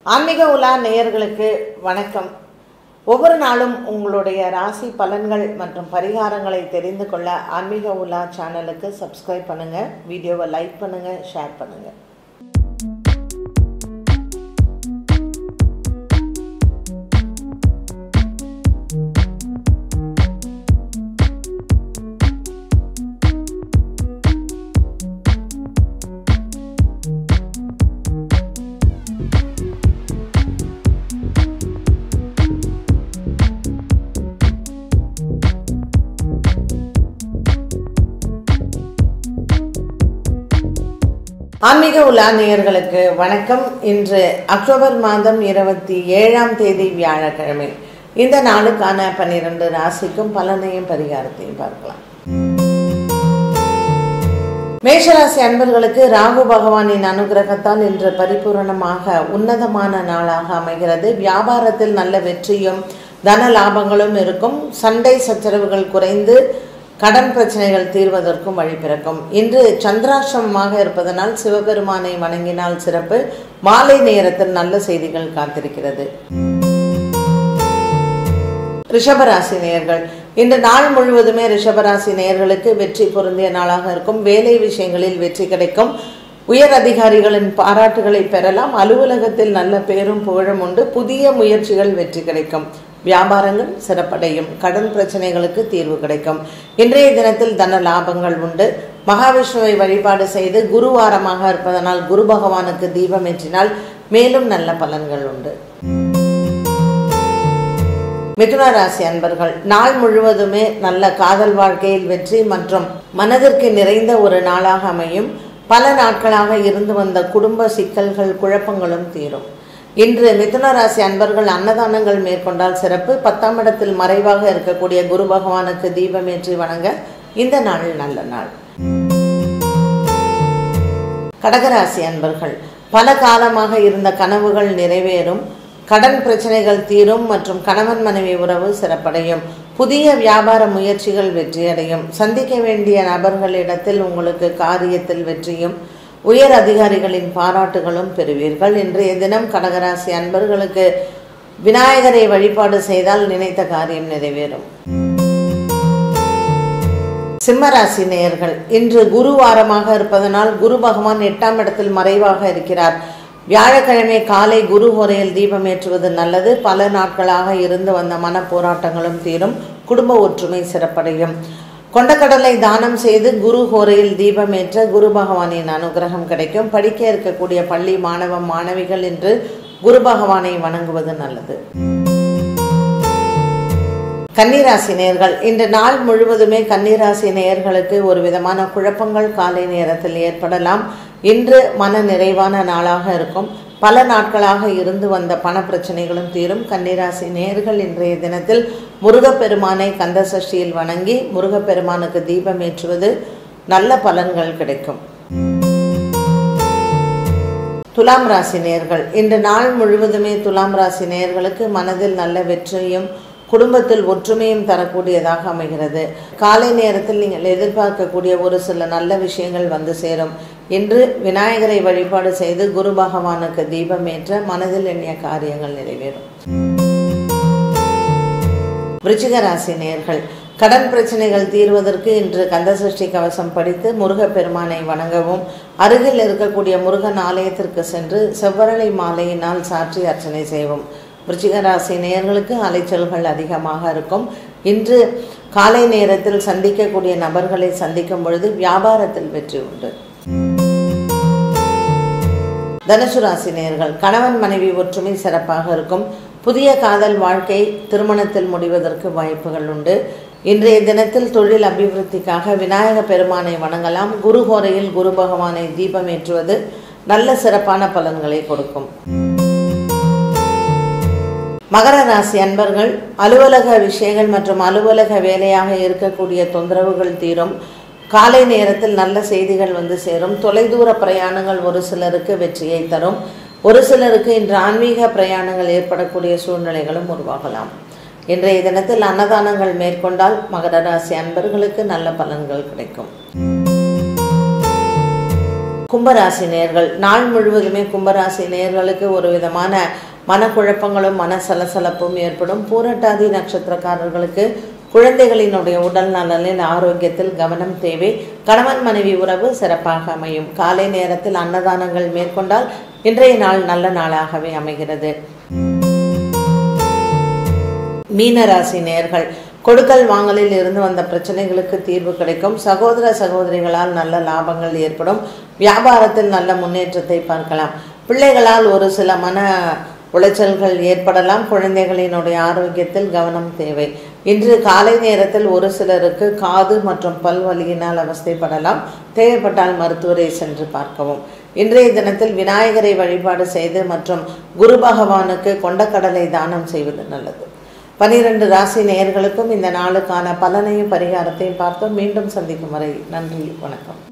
ஆன்மீக உலா நேயர்களுக்கு வணக்கம் ஒவ்வொரு நாளும் உங்களுடைய ராசி பலன்கள் மற்றும் பரிகாரங்களை தெரிந்து கொள்ள ஆன்மீக உலா சேனலுக்கு சப்ஸ்கிரைப் பண்ணுங்க வீடியோவை லைக் பண்ணுங்க ஷேர் பண்ணுங்க ஆன்மீக உலா நேயர்களுக்கு வணக்கம் இன்று அக்டோபர் மாதம் இருபத்தி ஏழாம் தேதி வியாழக்கிழமை இந்த நாளுக்கான பன்னிரண்டு ராசிக்கும் பலனையும் பரிகாரத்தையும் பார்க்கலாம் மேஷராசி அன்பர்களுக்கு ராகு பகவானின் அனுகிரகத்தால் இன்று பரிபூரணமாக உன்னதமான நாளாக அமைகிறது வியாபாரத்தில் நல்ல வெற்றியும் தன லாபங்களும் இருக்கும் சண்டை சச்சரவுகள் குறைந்து கடன் பிரச்சனைகள் தீர்வதற்கும் வழி பிறக்கும் இன்று சந்திராசிரமமாக இருப்பதனால் சிவபெருமானை வணங்கினால் சிறப்பு மாலை நேரத்தில் நல்ல செய்திகள் காத்திருக்கிறது ரிஷபராசி நேயர்கள் இன்று நாள் முழுவதுமே ரிஷபராசி நேயர்களுக்கு வெற்றி பொருந்திய நாளாக இருக்கும் வேலை விஷயங்களில் வெற்றி கிடைக்கும் உயர் அதிகாரிகளின் பாராட்டுகளை பெறலாம் அலுவலகத்தில் நல்ல பேரும் புகழும் உண்டு புதிய முயற்சிகள் வெற்றி கிடைக்கும் வியாபாரங்கள் சிறப்படையும் கடன் பிரச்சனைகளுக்கு தீர்வு கிடைக்கும் இன்றைய தினத்தில் தன லாபங்கள் உண்டு மகாவிஷ்ணுவை வழிபாடு செய்து குருவாரமாக இருப்பதனால் குரு பகவானுக்கு தீபம் ஏற்றினால் மேலும் நல்ல பலன்கள் உண்டு மிதுன ராசி அன்பர்கள் நாள் முழுவதுமே நல்ல காதல் வாழ்க்கையில் வெற்றி மற்றும் மனதிற்கு நிறைந்த ஒரு நாளாக அமையும் பல நாட்களாக இருந்து வந்த குடும்ப சிக்கல்கள் குழப்பங்களும் தீரும் இன்று மிதுன ராசி அன்பர்கள் அன்னதானங்கள் மேற்கொண்டால் சிறப்பு பத்தாம் இடத்தில் மறைவாக இருக்கக்கூடிய குரு பகவானுக்கு தீபமேற்றி வணங்க இந்த நாள் நல்ல நாள் கடகராசி அன்பர்கள் பல காலமாக இருந்த கனவுகள் நிறைவேறும் கடன் பிரச்சனைகள் தீரும் மற்றும் கணவன் மனைவி உறவு சிறப்படையும் புதிய வியாபார முயற்சிகள் வெற்றியடையும் சந்திக்க வேண்டிய நபர்களிடத்தில் உங்களுக்கு காரியத்தில் வெற்றியும் உயர் அதிகாரிகளின் பாராட்டுகளும் பெறுவீர்கள் இன்றைய தினம் கடகராசி அன்பர்களுக்கு விநாயகரை வழிபாடு செய்தால் நினைத்த காரியம் நிறைவேறும் சிம்மராசி நேயர்கள் இன்று குரு வாரமாக இருப்பதனால் குரு பகவான் எட்டாம் இடத்தில் மறைவாக இருக்கிறார் வியாழக்கிழமை காலை குரு ஹோரையில் தீபம் ஏற்றுவது நல்லது பல நாட்களாக இருந்து வந்த மன போராட்டங்களும் தீரும் குடும்ப ஒற்றுமை சிறப்படையும் கொண்டக்கடலை தானம் செய்து குரு ஹோரையில் தீபம் ஏற்ற குரு பகவானின் அனுகிரகம் கிடைக்கும் படிக்க இருக்கக்கூடிய பள்ளி மாணவ மாணவிகள் என்று குரு பகவானை வணங்குவது நல்லது கன்னிராசி நேயர்கள் இன்று நாள் முழுவதுமே கன்னிராசி நேயர்களுக்கு ஒரு விதமான குழப்பங்கள் காலை நேரத்தில் ஏற்படலாம் இன்று மன நிறைவான நாளாக இருக்கும் பல நாட்களாக இருந்து வந்த பண பிரச்சனைகளும் தீரும் கன்னிராசி நேர்கள் இன்றைய தினத்தில் முருகப்பெருமானை கந்த சஷ்டியில் வணங்கி முருகப்பெருமானுக்கு தீபம் ஏற்றுவது நல்ல பலன்கள் கிடைக்கும் துலாம் ராசி நேர்கள் இன்று நாள் முழுவதுமே துலாம் ராசி நேர்களுக்கு மனதில் நல்ல வெற்றியும் குடும்பத்தில் ஒற்றுமையும் தரக்கூடியதாக அமைகிறது காலை நேரத்தில் நீங்கள் எதிர்பார்க்கக்கூடிய ஒரு சில நல்ல விஷயங்கள் வந்து சேரும் இன்று விநாயகரை வழிபாடு செய்து குரு பகவானுக்கு தீபம் ஏற்ற மனதில் எண்ணிய காரியங்கள் நிறைவேறும் விருச்சிக ராசி நேர்கள் கடன் பிரச்சனைகள் தீர்வதற்கு இன்று கந்தசஷ்டி கவசம் படித்து முருகப்பெருமானை வணங்கவும் அருகில் இருக்கக்கூடிய முருகன் ஆலயத்திற்கு சென்று செவ்வரளை மாலையினால் சாற்றி அர்ச்சனை செய்வோம் விருச்சிக ராசி நேயர்களுக்கு அலைச்சல்கள் அதிகமாக இருக்கும் இன்று காலை நேரத்தில் சந்திக்கக்கூடிய நபர்களை சந்திக்கும் பொழுது வியாபாரத்தில் வெற்றி உண்டு தனுசு ராசி நேயர்கள் கணவன் மனைவி ஒற்றுமை சிறப்பாக இருக்கும் புதிய காதல் வாழ்க்கை திருமணத்தில் முடிவதற்கு வாய்ப்புகள் உண்டு இன்றைய தினத்தில் தொழில் அபிவிருத்திக்காக விநாயக பெருமானை வணங்கலாம் குரு ஹோரையில் குரு பகவானை தீபம் ஏற்றுவது நல்ல சிறப்பான பலன்களை கொடுக்கும் மகர ராசி அன்பர்கள் அலுவலக விஷயங்கள் மற்றும் அலுவலக வேலையாக இருக்கக்கூடிய தொந்தரவுகள் தீரும் காலை நேரத்தில் நல்ல செய்திகள் வந்து சேரும் தொலைதூர பிரயாணங்கள் ஒரு சிலருக்கு வெற்றியை தரும் ஒரு சிலருக்கு இன்று ஆன்மீக பிரயாணங்கள் ஏற்படக்கூடிய சூழ்நிலைகளும் உருவாகலாம் இன்றைய தினத்தில் அன்னதானங்கள் மேற்கொண்டால் மகர ராசி அன்பர்களுக்கு நல்ல பலன்கள் கிடைக்கும் கும்பராசி நேர்கள் நாள் முழுவதுமே கும்பராசி நேர்களுக்கு ஒரு விதமான மனக்குழப்பங்களும் மன சலசலப்பும் ஏற்படும் பூரட்டாதி நட்சத்திரக்காரர்களுக்கு குழந்தைகளினுடைய உடல் நலனில் ஆரோக்கியத்தில் கவனம் தேவை கணவன் மனைவி உறவு சிறப்பாக அமையும் காலை நேரத்தில் அன்னதானங்கள் மேற்கொண்டால் இன்றைய நாள் நல்ல நாளாகவே அமைகிறது மீனராசி நேர்கள் கொடுக்கல் வாங்கலில் இருந்து வந்த பிரச்சனைகளுக்கு தீர்வு கிடைக்கும் சகோதர சகோதரிகளால் நல்ல லாபங்கள் ஏற்படும் வியாபாரத்தில் நல்ல முன்னேற்றத்தை பார்க்கலாம் பிள்ளைகளால் ஒரு சில மன உளைச்சல்கள் ஏற்படலாம் குழந்தைகளினுடைய ஆரோக்கியத்தில் கவனம் தேவை இன்று காலை நேரத்தில் ஒரு சிலருக்கு காது மற்றும் பல் வலியினால் அவஸ்தைப்படலாம் தேவைப்பட்டால் மருத்துவரை சென்று பார்க்கவும் இன்றைய தினத்தில் விநாயகரை வழிபாடு செய்து மற்றும் குரு பகவானுக்கு கொண்டக்கடலை தானம் செய்வது நல்லது பனிரெண்டு ராசி நேயர்களுக்கும் இந்த நாளுக்கான பலனையும் பரிகாரத்தையும் பார்த்தோம் மீண்டும் சந்திக்கும் வரை நன்றி வணக்கம்